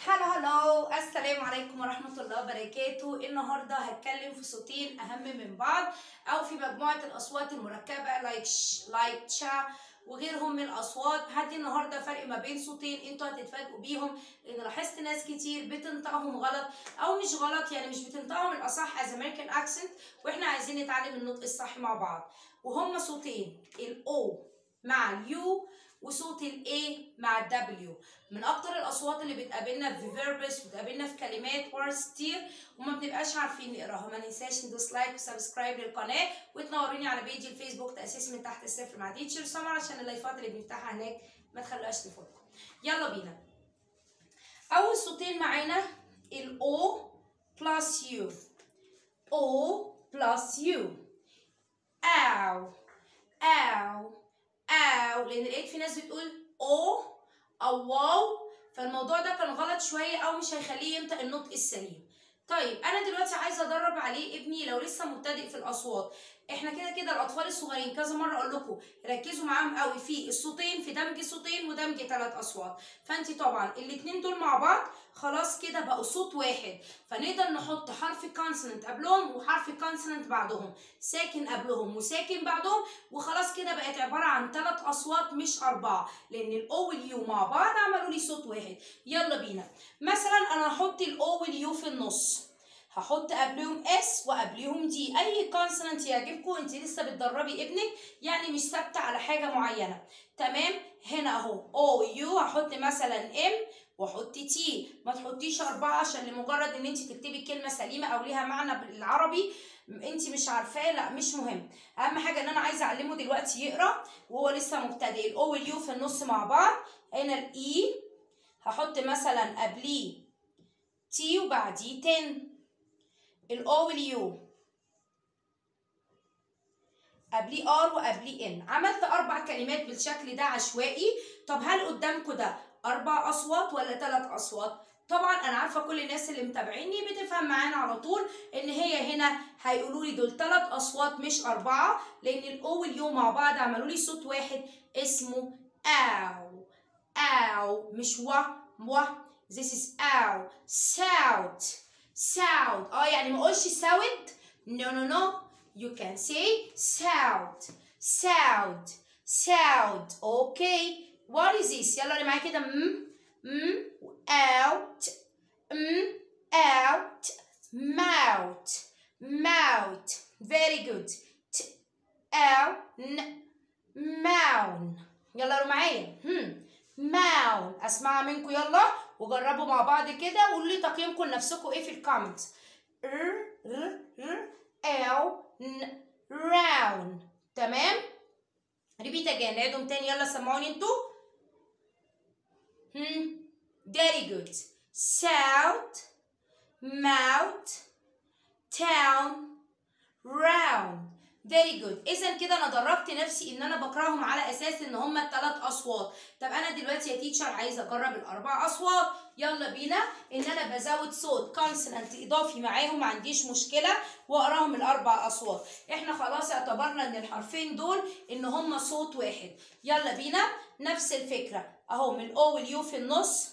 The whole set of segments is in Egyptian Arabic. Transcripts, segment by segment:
هلو هلو السلام عليكم ورحمة الله وبركاته النهاردة هتكلم في صوتين أهم من بعض أو في مجموعة الأصوات المركبة لايك ش لايك تشا وغيرهم من الأصوات هدي النهاردة فرق ما بين صوتين انتوا هتتفاجئوا بيهم لأن لاحظت ناس كتير بتنطقهم غلط أو مش غلط يعني مش بتنطقهم الأصح as American accent وإحنا عايزين نتعلم النطق الصح مع بعض وهما صوتين الأو مع اليو وصوت الاي مع الدبليو من اكتر الاصوات اللي بتقابلنا في فيربس وبتقابلنا في كلمات وردز كتير وما بنبقاش عارفين نقراها ما ننساش ندوس لايك وسبسكرايب للقناه وتنوروني على بيجي الفيسبوك تاسيس من تحت الصفر مع تيتشر سمر عشان اللايفات اللي بنفتحها هناك ما تخلوهاش تفوتكم يلا بينا اول صوتين معانا الاو بلس يو او بلس يو او او او لان لقيت في ناس بتقول او او واو فالموضوع ده كان غلط شويه او مش هيخليه ينطق النطق السليم طيب انا دلوقتي عايزه ادرب عليه ابني لو لسه مبتدئ في الاصوات احنا كده كده الاطفال الصغيرين كذا مره اقول لكم ركزوا معاهم قوي في الصوتين في دمج صوتين ودمج ثلاث اصوات فانت طبعا الاثنين دول مع بعض خلاص كده بقوا صوت واحد فنقدر نحط حرف كونسونانت قبلهم وحرف كونسونانت بعدهم ساكن قبلهم وساكن بعدهم وخلاص كده بقت عباره عن ثلاث اصوات مش اربعه لان الاو واليو مع بعض عملوا لي صوت واحد يلا بينا مثلا انا هحط الاو واليو في النص هحط قبلهم اس وقبلهم دي اي كونسونانت يعجبكم انت لسه بتدربي ابنك يعني مش ثابته على حاجه معينه تمام هنا اهو او يو هحط مثلا ام واحط تي ما تحطيش اربعه عشان لمجرد ان انت تكتبي كلمه سليمه او ليها معنى بالعربي انت مش عارفاه لا مش مهم اهم حاجه ان انا عايزه اعلمه دلوقتي يقرا وهو لسه مبتدئ الاو واليو في النص مع بعض هنا الاي هحط مثلا قبليه تي وبعديه تن الاو واليو قبليه ار وقبليه ان عملت اربع كلمات بالشكل ده عشوائي طب هل قدامكم ده اربع اصوات ولا ثلاث اصوات طبعا انا عارفه كل الناس اللي متابعيني بتفهم معانا على طول ان هي هنا هيقولوا لي دول ثلاث اصوات مش اربعه لان الاو واليو مع بعض عملوا لي صوت واحد اسمه او او مش و و this is او sound sound اه يعني ما اقولش sound no no no you can say sound sound sound okay what is this يلا اللي معايا كده م م out م out mouth mouth very good t out n mound يلا قولوا معايا هم mound اسمعها منكم يلا وجربوا مع بعض كده وقولوا لي تقييمكم لنفسكم ايه في الكومنت ر ر ر او ن round تمام ريبيت اجين نعيدهم تاني يلا سمعوني انتوا هم very good sound mouth town round very good اذا كده انا دربت نفسي ان انا بقراهم على اساس ان هما الثلاث اصوات طب انا دلوقتي يا تيتشر عايزه اجرب الاربع اصوات يلا بينا ان انا بزود صوت كونسونانت اضافي معاهم ما عنديش مشكله واقراهم الاربع اصوات احنا خلاص اعتبرنا ان الحرفين دول ان هما صوت واحد يلا بينا نفس الفكره اهو من الاو واليو في النص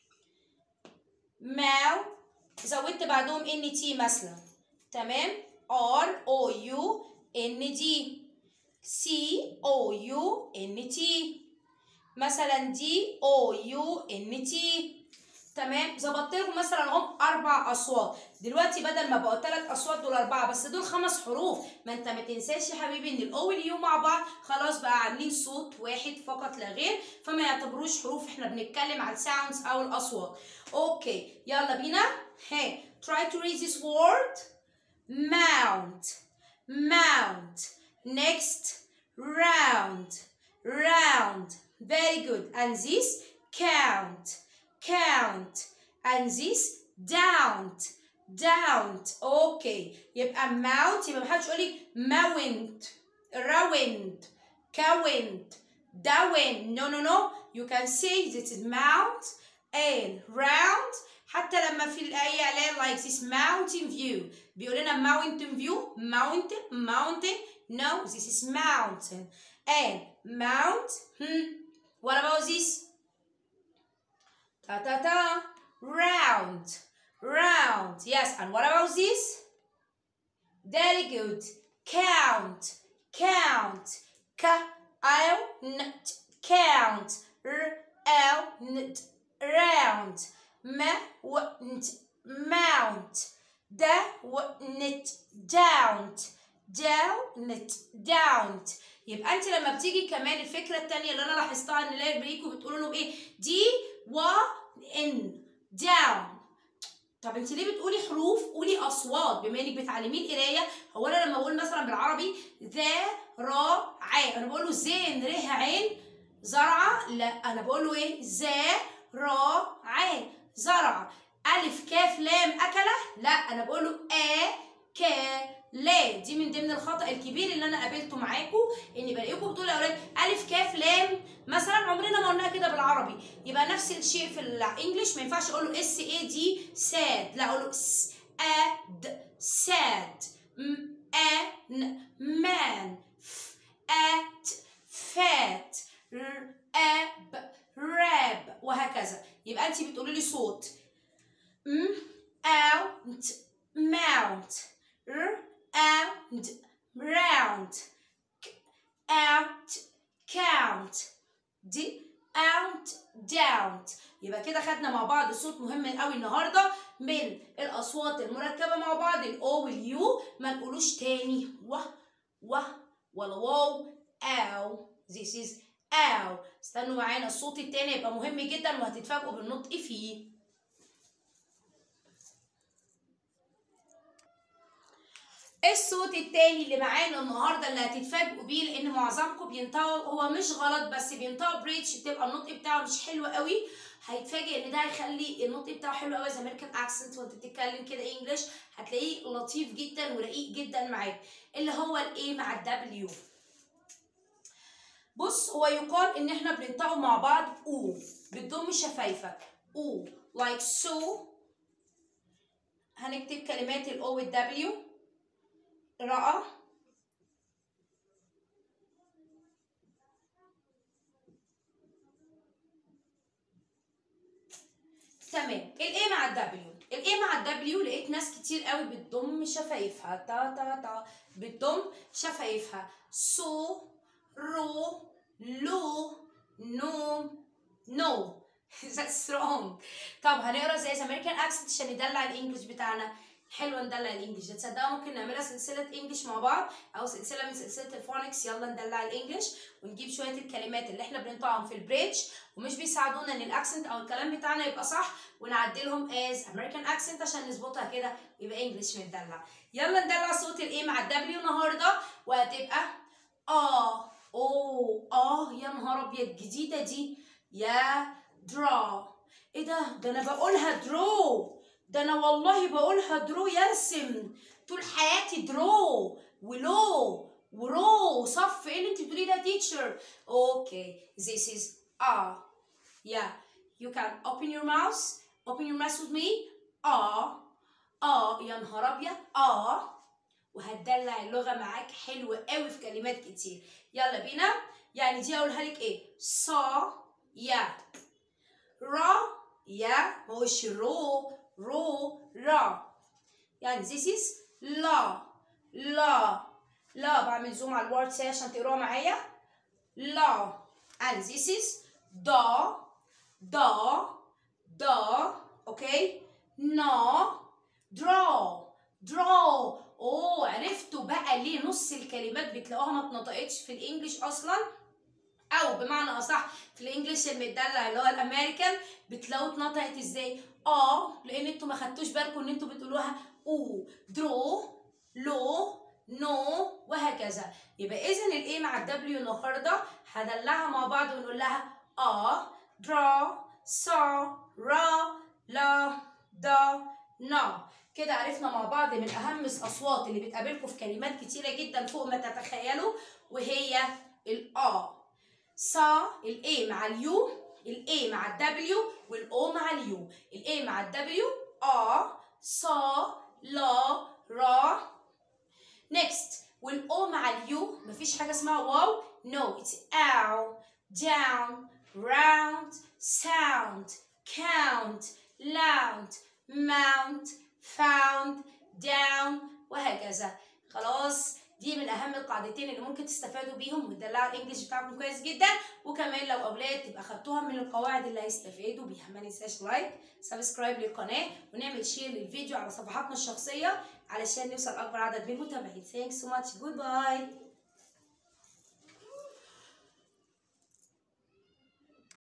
ماو زودت بعدهم ان تي مثلا تمام ار او يو ان دي سي او يو ان تي مثلا دي او يو ان تي تمام ظبطت لكم مثلا هم اربع اصوات دلوقتي بدل ما بقوا ثلاث اصوات دول اربعه بس دول خمس حروف ما انت ما تنساش يا حبيبي ان الاو واليو مع بعض خلاص بقى عاملين صوت واحد فقط لا غير فما يعتبروش حروف احنا بنتكلم على الساوندز او الاصوات اوكي يلا بينا ها try to read this word mount mount next round round very good and this count count and this downed downed اوكي يبقى mount يبقى محدش يقول لي mount round count down no no no you can say this is mount and round حتى لما في اي اعلان like this mountain view بيقول لنا mountain view mountain mountain no this is mountain and mount hmm. what about this ta ta ta round round yes and what about this very good count count count count round round mount mount down down down down يبقى انت لما بتيجي كمان الفكره الثانيه اللي انا لاحظتها ان لا بريكو بتقولوا لهم ايه دي و ان down طب انت ليه بتقولي حروف قولي اصوات بما انك بتعلميه القرايه هو انا لما اقول مثلا بالعربي ذا را عين انا بقول له زين ره عين زرعه لا انا بقول له ايه ذا را عين زرع الف كاف لام اكله لا انا بقول له ا ك لا دي من ضمن الخطا الكبير اللي انا قابلته معاكم اني بلاقيكم بتقولوا يا اولاد الف كاف لام مثلا عمرنا ما قلناها كده بالعربي يبقى نفس الشيء في الانجليش ما ينفعش اقول له اس اي دي ساد لا اقول له س اد ساد ان مان ات فات اب راب وهكذا يبقى انت بتقولي لي صوت م out mount round round out count دي out down يبقى كده خدنا مع بعض صوت مهم قوي النهارده من الاصوات المركبه مع بعض الاو واليو ما نقولوش تاني و و ولا واو او this is او استنوا معانا الصوت التاني يبقى مهم جدا وهتتفاجئوا بالنطق فيه الصوت التاني اللي معانا النهارده اللي هتتفاجئوا بيه لان معظمكم بينطقوا هو مش غلط بس بينطقوا بريتش بتبقى النطق بتاعه مش حلو قوي هيتفاجئ ان ده هيخلي النطق بتاعه حلو قوي زي امريكان اكسنت وانت بتتكلم كده انجلش هتلاقيه لطيف جدا ورقيق جدا معاك اللي هو الايه مع الدبليو بص هو يقال ان احنا بننطقه مع بعض او بتضم شفايفك او like so هنكتب كلمات الاو والدبليو رأى تمام الايه مع الدبليو الايه مع الدبليو لقيت ناس كتير قوي بتضم شفايفها تا تا تا بتضم شفايفها سو رو لو نو نو that's wrong طب هنقرا زي امريكان اكسنت عشان ندلع الانجليش بتاعنا حلوه ندلع الانجليش ده تصدقوا ممكن نعملها سلسله انجليش مع بعض او سلسله من سلسله الفونكس يلا ندلع الانجليش ونجيب شويه الكلمات اللي احنا بننطقهم في البريدج ومش بيساعدونا ان الاكسنت او الكلام بتاعنا يبقى صح ونعدلهم از امريكان اكسنت عشان نظبطها كده يبقى انجليش متدلع يلا ندلع صوت الايه مع الدبليو النهارده وهتبقى اه اوه اه يا نهار ابيض جديده دي يا درا ايه ده ده انا بقولها درو ده انا والله بقولها درو يرسم طول حياتي درو ولو ورو صف ايه اللي انت بتقوليه ده تيتشر اوكي this is ah yeah you can open your mouth open your mouth with me اه اه يا نهار ابيض اه وهتدلع اللغه معاك حلو قوي في كلمات كتير يلا بينا يعني دي اقولها لك ايه صا يا را يا مش رو رو را يعني this is لا لا لا بعمل زوم على الورد سي عشان تقروها معايا لا and this is دا دا دا اوكي نا درا درا اوه عرفتوا بقى ليه نص الكلمات بتلاقوها ما اتنطقتش في الانجليش اصلا او بمعنى اصح في الانجليش المدلع اللي هو الامريكان بتلاقوا اتنطقت ازاي اه لان انتوا ما خدتوش بالكم ان انتوا بتقولوها او درو لو نو وهكذا يبقى اذا الايه مع الدبليو النهارده هدلعها مع بعض ونقول لها اه درا سا را لا دا نا كده عرفنا مع بعض من اهم الاصوات اللي بتقابلكم في كلمات كتيره جدا فوق ما تتخيلوا وهي الا صا الاي مع اليو الاي مع الدبليو والاو مع اليو الاي مع الدبليو ا صا لا را نيكست والاو مع اليو مفيش حاجه اسمها واو نو اتس او down round sound count loud mount found down وهكذا خلاص دي من اهم القاعدتين اللي ممكن تستفادوا بيهم وتدلعوا الانجليش بتاعكم كويس جدا وكمان لو اولاد تبقى خدتوها من القواعد اللي هيستفادوا بيها ما ننساش لايك سبسكرايب للقناه ونعمل شير للفيديو على صفحاتنا الشخصيه علشان نوصل اكبر عدد من المتابعين ثانكس سو ماتش جود باي